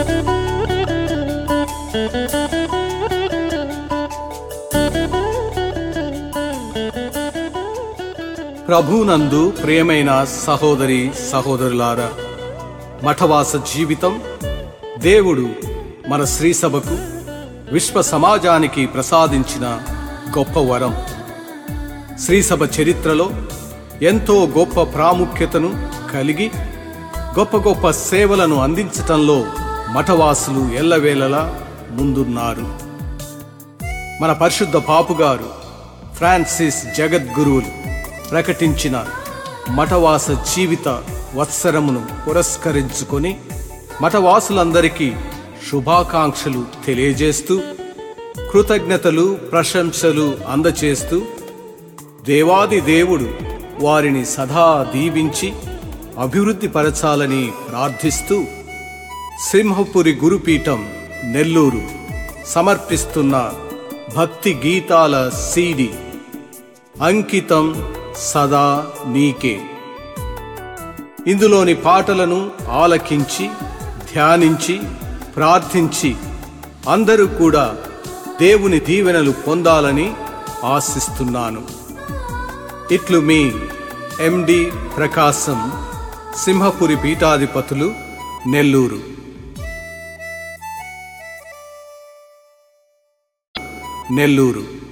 ప్రభునందు ప్రియమైన సహోదరి సహోదరులారా మఠవాస జీవితం దేవుడు మన శ్రీసభకు విశ్వ సమాజానికి ప్రసాదించిన గొప్ప వరం శ్రీసభ చరిత్రలో ఎంతో గొప్ప ప్రాముఖ్యతను కలిగి గొప్ప గొప్ప సేవలను అందించటంలో మఠవాసులు ఎల్లవేళలా ముందున్నారు మన పరిశుద్ధ పాపుగారు ఫ్రాన్సిస్ జగద్గురువులు ప్రకటించిన మఠవాస జీవిత వత్సరమును పురస్కరించుకొని మఠవాసులందరికీ శుభాకాంక్షలు తెలియజేస్తూ కృతజ్ఞతలు ప్రశంసలు అందచేస్తూ దేవాది దేవుడు వారిని సదా దీవించి అభివృద్ధి పరచాలని ప్రార్థిస్తూ సింహపురి గురుపీఠం నెల్లూరు సమర్పిస్తున్న భక్తి గీతాల సీడి అంకితం సదా నీకే ఇందులోని పాటలను ఆలకించి ధ్యానించి ప్రార్థించి అందరూ కూడా దేవుని దీవెనలు పొందాలని ఆశిస్తున్నాను ఇట్లు మీ ఎండి ప్రకాశం సింహపురి పీఠాధిపతులు నెల్లూరు నెల్లూరు